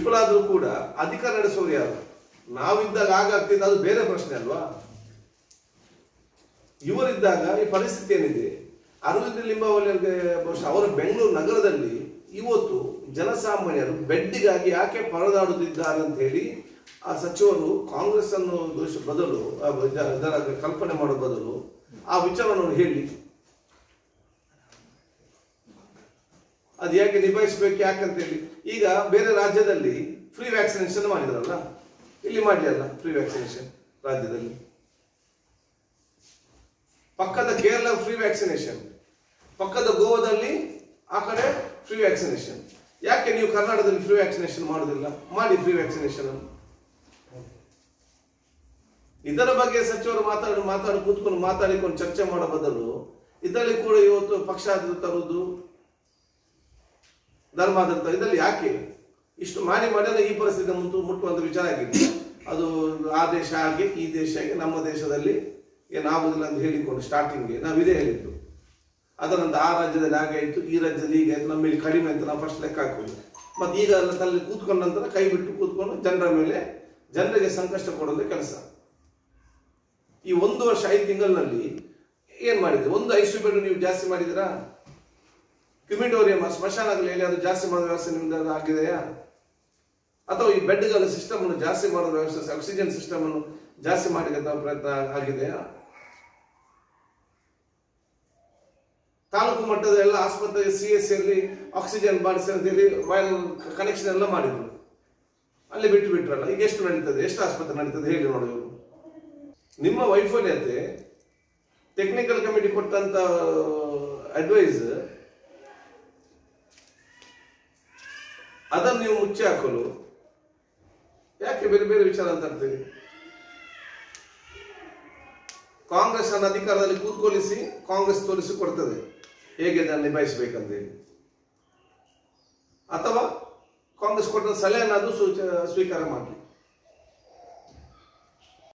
ವಿಫಲ ಆದ್ರೂ ಕೂಡ ಅಧಿಕಾರ ನಡೆಸೋರು ಯಾರು ನಾವಿದ್ದಾಗ ಆಗಾಗ್ತಿದ್ದು ಅದು ಬೇರೆ ಪ್ರಶ್ನೆ ಅಲ್ವಾ ಇವರಿದ್ದಾಗ ಈ ಪರಿಸ್ಥಿತಿ ಏನಿದೆ ಅರವಿಂದ ಲಿಂಬಾವಳಿಯವರಿಗೆ ಬಹುಶಃ ಅವರ ಬೆಂಗಳೂರು ನಗರದಲ್ಲಿ ಇವತ್ತು ಜನಸಾಮಾನ್ಯರು ಬೆಡ್ಡಿಗಾಗಿ ಯಾಕೆ ಪರದಾಡುತ್ತಿದ್ದಾರೆ ಅಂತ ಹೇಳಿ ಆ ಸಚಿವರು ಕಾಂಗ್ರೆಸ್ ಅನ್ನು ದೋಷ ಬದಲು ಆ ಇದ- ಇದರ ಕಲ್ಪನೆ ಮಾಡೋ ಬದಲು ಆ ವಿಚಾರವನ್ನು ಹೇಳಿ ಅದು ಯಾಕೆ ನಿಭಾಯಿಸಬೇಕು ಯಾಕಂತೇಳಿ ಈಗ ಬೇರೆ ರಾಜ್ಯದಲ್ಲಿ ಫ್ರೀ ವ್ಯಾಕ್ಸಿನೇಷನ್ ಮಾಡಿದ್ರಲ್ಲ ಇಲ್ಲಿ ಮಾಡಲಿಲ್ಲ ಫ್ರೀ ವ್ಯಾಕ್ಸಿನೇಷನ್ ರಾಜ್ಯದಲ್ಲಿ ಪಕ್ಕದ ಕೇರಳ ಫ್ರೀ ವ್ಯಾಕ್ಸಿನೇಷನ್ ಪಕ್ಕದ ಗೋವಾದಲ್ಲಿ ಆ ಕಡೆ ಫ್ರೀ ವ್ಯಾಕ್ಸಿನೇಷನ್ ಯಾಕೆ ನೀವು ಕರ್ನಾಟಕದಲ್ಲಿ ಫ್ರೀ ವ್ಯಾಕ್ಸಿನೇಷನ್ ಮಾಡೋದಿಲ್ಲ ಮಾಡಿ ಫ್ರೀ ವ್ಯಾಕ್ಸಿನೇಷನ್ ಇದರ ಬಗ್ಗೆ ಸಚಿವರು ಮಾತಾಡಿ ಮಾತಾಡಿ ಕೂತ್ಕೊಂಡು ಮಾತಾಡಿಕೊಂಡು ಚರ್ಚೆ ಮಾಡೋ ಬದಲು ಇದರಲ್ಲಿ ಕೂಡ ಇವತ್ತು ಪಕ್ಷಾಧಾರಿತ ತರುವುದು ಧರ್ಮಾಧಾರಿತ ಇದರಲ್ಲಿ ಯಾಕೆ ಇಷ್ಟು ಮಾಡಿ ಮಾಡಿದ್ರೆ ಈ ಪರಿಸ್ಥಿತಿ ಮುಟ್ಟು ಮುಟ್ಟುವಂತ ವಿಚಾರ ಆಗಿದೆ ಅದು ಆ ದೇಶ ಹಾಗೆ ಈ ದೇಶ ಹಾಗೆ ನಮ್ಮ ದೇಶದಲ್ಲಿ ಏನಾಗುದಿಲ್ಲ ಅಂತ ಹೇಳಿಕೊಂಡು ಸ್ಟಾರ್ಟಿಂಗ್ಗೆ ನಾವು ಇದೇ ಹೇಳಿದ್ದು ಅದರಂತ ಆ ರಾಜ್ಯದಲ್ಲಿ ಹಾಗೆ ಆಯ್ತು ಈ ರಾಜ್ಯದಲ್ಲಿ ಹೀಗೆ ಆಯ್ತು ನಮ್ಮಲ್ಲಿ ಕಡಿಮೆ ಅಂತ ನಾವು ಫಸ್ಟ್ ಲೆಕ್ಕ ಹಾಕೋದು ಮತ್ತೆ ಈಗ ಎಲ್ಲ ತಲೆ ಕೂತ್ಕೊಂಡ ನಂತರ ಕೈ ಬಿಟ್ಟು ಕೂತ್ಕೊಂಡು ಜನರ ಮೇಲೆ ಜನರಿಗೆ ಸಂಕಷ್ಟ ಕೊಡೋದೇ ಕೆಲಸ ಈ ಒಂದು ವರ್ಷ ಐದು ತಿಂಗಳಿನಲ್ಲಿ ಏನ್ ಮಾಡಿದ್ರಿ ಒಂದು ಐಸು ಬೆಡ್ ನೀವು ಜಾಸ್ತಿ ಮಾಡಿದಿರಾ ಕ್ರಿಮಿಟೋರಿಯಂ ಸ್ಮಶಾನಗಳಲ್ಲಿ ಎಲ್ಲಿಯಾದ್ರೂ ಜಾಸ್ತಿ ಮಾಡೋ ವ್ಯವಸ್ಥೆ ನಿಮ್ದು ಆಗಿದೆಯಾ ಅಥವಾ ಈ ಬೆಡ್ಗಳ ಸಿಸ್ಟಮ್ ಅನ್ನು ಜಾಸ್ತಿ ಮಾಡೋ ವ್ಯವಸ್ಥೆ ಆಕ್ಸಿಜನ್ ಸಿಸ್ಟಮ್ ಅನ್ನು ಜಾಸ್ತಿ ಮಾಡಿದ ಪ್ರಯತ್ನ ಆಗಿದೆಯಾ ತಾಲೂಕು ಮಟ್ಟದ ಎಲ್ಲ ಆಸ್ಪತ್ರೆ ಸಿ ಎಸ್ ಅಲ್ಲಿ ಆಕ್ಸಿಜನ್ ಮಾಡಿಸಿ ಅಂತ ಹೇಳಿ ವೈಲ್ ಕನೆಕ್ಷನ್ ಎಲ್ಲ ಮಾಡಿದ್ರು ಅಲ್ಲಿ ಬಿಟ್ಟು ಬಿಟ್ರಲ್ಲ ಈಗ ಎಷ್ಟು ನಡೀತದೆ ಎಷ್ಟು ಆಸ್ಪತ್ರೆ ನಡೀತದೆ ಹೇಳಿ ನೋಡಿ ಇವರು ನಿಮ್ಮ ವೈಫಲ್ಯತೆ ಟೆಕ್ನಿಕಲ್ ಕಮಿಟಿ ಕೊಟ್ಟಂತ ಅಡ್ವೈಸ್ ಅದನ್ನು ನೀವು ಮುಚ್ಚಿ ಹಾಕಲು ಯಾಕೆ ಬೇರೆ ಬೇರೆ ವಿಚಾರ ಅಂತ ಅಂತೀರಿ ಕಾಂಗ್ರೆಸ್ ಅನ್ನು ಅಧಿಕಾರದಲ್ಲಿ ಕೂತ್ಕೊಳಿಸಿ ಕಾಂಗ್ರೆಸ್ ತೋರಿಸಿ ಕೊಡ್ತದೆ ಹೇಗೆ ಅದನ್ನು ನಿಭಾಯಿಸಬೇಕಂತೇಳಿ ಅಥವಾ ಕಾಂಗ್ರೆಸ್ ಕೊಟ್ಟ ಸಲಹೆಯನ್ನು ಅದು ಸ್ವೀಕಾರ ಮಾಡಲಿ